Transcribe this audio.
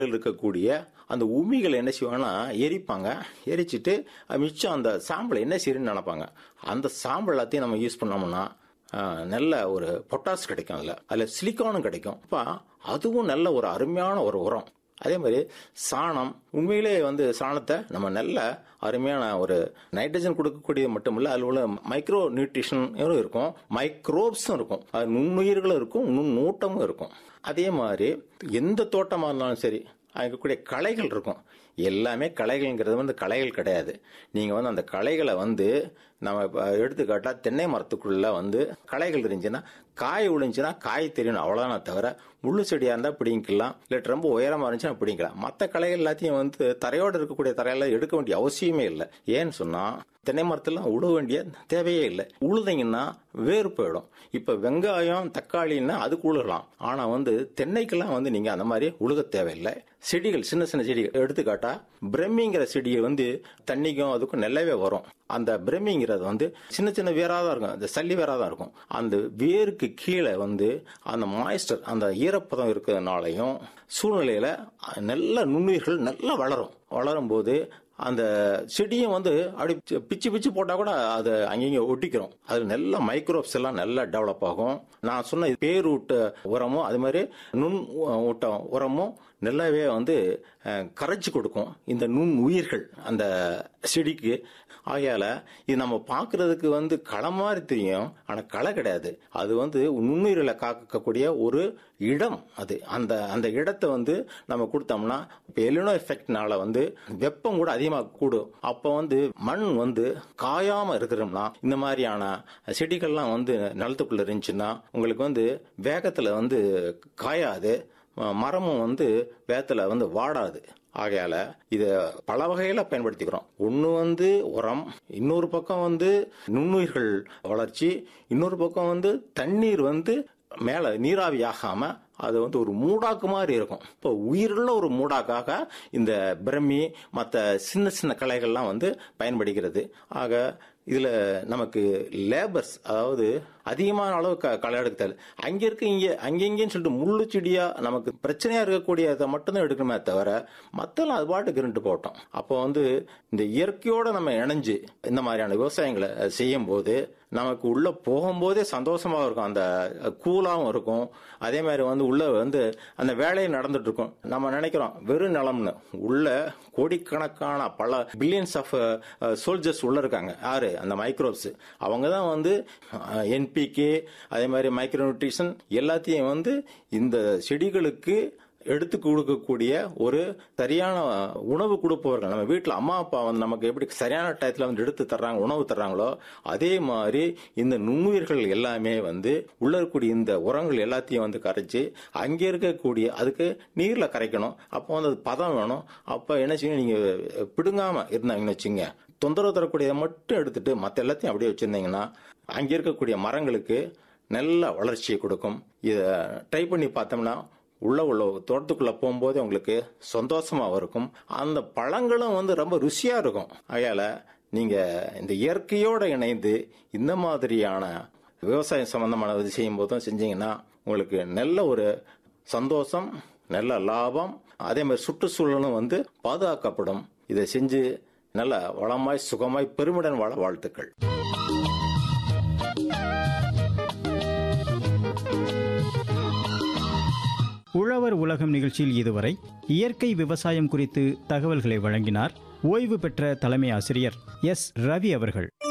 இருக்கக்கூடிய அந்த உமிகளை என்ன செய்வாங்கன்னா எரிப்பாங்க எரிச்சிட்டு அது மிச்சம் அந்த சாம்பலை என்ன செய்யணும்னு நினைப்பாங்க அந்த சாம்பல் எல்லாத்தையும் நம்ம யூஸ் பண்ணோம்னா ஆஹ், நல்ல ஒரு பொட்டாஸ் கிடைக்கும் அதில் அதில் சிலிக்கானும் கிடைக்கும் அப்போ அதுவும் நல்ல ஒரு அருமையான ஒரு உரம் அதே மாதிரி சாணம் உண்மையிலே வந்து சாணத்தை நம்ம நல்ல அருமையான ஒரு நைட்ரஜன் கொடுக்கக்கூடியது மட்டும் இல்ல அதில் உள்ள மைக்ரோ நியூட்ரிஷனும் இருக்கும் மைக்ரோப்ஸும் இருக்கும் அது நுண்ணுயிர்களும் இருக்கும் நுண்ணூட்டமும் இருக்கும் அதே மாதிரி எந்த தோட்டமாக இருந்தாலும் சரி அங்க இருக்கக்கூடிய களைகள் இருக்கும் எல்லாமே களைகள்ங்கிறது வந்து களைகள் கிடையாது நீங்கள் வந்து அந்த களைகளை வந்து நம்ம இப்ப எடுத்துக்காட்டா தென்னை மரத்துக்குள்ள வந்து களைகள் இருந்துச்சுன்னா காய் விழுந்துச்சுன்னா காய் தெரியணும் அவ்வளோதானே தவிர முள்ளு செடியாக இருந்தால் பிடிங்கிக்கலாம் இல்லை ரொம்ப உயரமாக இருந்துச்சுன்னா பிடிக்கலாம் மற்ற களைகள் எல்லாத்தையும் வந்து தரையோடு இருக்கக்கூடிய தரையெல்லாம் எடுக்க வேண்டிய அவசியமே இல்லை ஏன்னு சொன்னால் தென்னை மரத்தெல்லாம் உழுவ வேண்டிய தேவையே இல்லை உழுதிங்கன்னா வேறு போயிடும் இப்போ வெங்காயம் தக்காளின்னா அதுக்கு உழுகலாம் ஆனால் வந்து தென்னைக்கெல்லாம் வந்து நீங்கள் அந்த மாதிரி உழுக தேவையில்லை செடிகள் சின்ன சின்ன செடிகள் எடுத்துக்காட்டா பிரம்மிங்கிற செடியை வந்து தண்ணிக்கும் அதுக்கும் நல்லாவே வரும் அந்த பிரம்மிங்கிறது வந்து சின்ன சின்ன வேராக தான் இருக்கும் அந்த சல்லி வேராக தான் இருக்கும் அந்த வேருக்கு கீழே வந்து அந்த மாய்ஸ்டர் அந்த ஈரப்பதம் இருக்கிறதுனாலையும் சூழ்நிலையில நல்ல நுண்ணுயிர்கள் நல்லா வளரும் வளரும் போது அந்த செடியும் வந்து அப்படி பிச்சு பிச்சு போட்டா கூட அது அங்கங்க ஒட்டிக்கிறோம் அது நல்ல மைக்ரோப்ஸ் எல்லாம் நல்லா டெவலப் ஆகும் நான் சொன்ன பேரூட்ட உரமும் அது மாதிரி நுண் ஊட்ட உரமும் நல்லாவே வந்து அஹ், கரைச்சு கொடுக்கும் இந்த நுண் உயிர்கள் அந்த செடிக்கு ஆகையால இது நம்ம பார்க்கிறதுக்கு வந்து களை மாதிரி தெரியும் ஆனா களை கிடையாது அது வந்து நுண்ணுயிர்களை காக்கக்கூடிய ஒரு இடம் அது அந்த அந்த இடத்தை வந்து நம்ம கொடுத்தோம்னா இப்போ எலினோ எஃபெக்ட்னால வந்து வெப்பம் கூட அதிகமாக கூடும் அப்போ வந்து மண் வந்து காயாம இருக்கிறோம்னா இந்த மாதிரியான செடிகள்லாம் வந்து நிலத்துக்குள்ள இருந்துச்சுன்னா உங்களுக்கு வந்து வேகத்துல வந்து காயாது ம- மரமும் வந்து வேகத்துல வந்து வாடாது ஆகையால இத பல வகையில பயன்படுத்திக்கிறோம் ஒன்னு வந்து உரம் இன்னொரு பக்கம் வந்து நுண்ணுயிர்கள் வளர்ச்சி இன்னொரு பக்கம் வந்து தண்ணீர் வந்து மேல நீராவி ஆகாம அது வந்து ஒரு மூடாக்கு மாதிரி இருக்கும் இப்போ உயிருள்ள ஒரு மூடாக்காக இந்த பிரம்மி மற்ற சின்ன சின்ன கலைகள்லாம் வந்து பயன்படுகிறது ஆக இதுல நமக்கு லேபர்ஸ் அதாவது அதிகமான அளவு க- களை எடுக்க தேவை அங்க இருக்கு இங்க அங்கங்கன்னு சொல்லிட்டு முள்ளு செடியா நமக்கு பிரச்சனையா இருக்கக்கூடியதை மட்டும்தான் எடுக்கணுமே தவிர மத்தெல்லாம் அது பாட்டுக்கு இருந்துட்டு போட்டோம் அப்போ வந்து இந்த இயற்கையோட நம்ம இணைஞ்சு இந்த மாதிரியான விவசாயங்களை செய்யும் போது நமக்கு உள்ள போகும்போதே சந்தோஷமா இருக்கும் அந்த கூலாவும் இருக்கும் அதே மாதிரி வந்து உள்ள வந்து அந்த வேலையை நடந்துட்டு இருக்கும் நம்ம நினைக்கிறோம் வெறும் நிலம்னு உள்ள கோடிக்கணக்கான பல பில்லியன்ஸ் ஆஃப் சோல்ஜர்ஸ் உள்ள இருக்காங்க யாரு அந்த மைக்ரோப்ஸ் அவங்க தான் வந்து என்பிகே அதே மாதிரி மைக்ரோ நியூட்ரிஷன் எல்லாத்தையும் வந்து இந்த செடிகளுக்கு எடுத்து கொடுக்கக்கூடிய ஒரு சரியான உணவு கொடுப்பவர்கள் நம்ம வீட்டில் அம்மா அப்பா வந்து நமக்கு எப்படி சரியான டயத்தில் வந்து எடுத்து தர்றாங்க உணவு தர்றாங்களோ அதே மாதிரி இந்த நுண்ணுயிர்கள் எல்லாமே வந்து உள்ள இருக்கக்கூடிய இந்த உரங்கள் எல்லாத்தையும் வந்து கரைச்சி அங்கே இருக்கக்கூடிய அதுக்கு நீரில் கரைக்கணும் அப்போ வந்து அது பதம் வேணும் அப்போ என்ன செய்யணும் நீங்கள் பிடுங்காம இருந்தாங்கன்னு வச்சுங்க தொந்தரவு தரக்கூடியதை மட்டும் எடுத்துட்டு மற்ற எல்லாத்தையும் அப்படியே வச்சிருந்தீங்கன்னா அங்கே இருக்கக்கூடிய மரங்களுக்கு நல்ல வளர்ச்சியை கொடுக்கும் இதை ட்ரை பண்ணி பார்த்தோம்னா உள்ள உள்ள தோட்டத்துக்குள்ள போகும்போது உங்களுக்கு சந்தோஷமா இருக்கும் அந்த பழங்களும் வந்து ரொம்ப ருசியா இருக்கும் அதனால நீங்க இந்த இயற்கையோட இணைந்து இந்த மாதிரியான விவசாயம் சம்பந்தமான இது செய்யும் போதும் செஞ்சீங்கன்னா உங்களுக்கு நல்ல ஒரு சந்தோஷம் நல்ல லாபம் அதே மாதிரி சுற்றுச்சூழலும் வந்து பாதுகாக்கப்படும் இதை செஞ்சு நல்ல வளமாய் சுகமாய் பெருமிடன் வாழ வாழ்த்துக்கள் உழவர் உலகம் நிகழ்ச்சியில் இதுவரை இயற்கை விவசாயம் குறித்து தகவல்களை வழங்கினார் ஓய்வு பெற்ற தலைமை ஆசிரியர் எஸ் ரவி அவர்கள்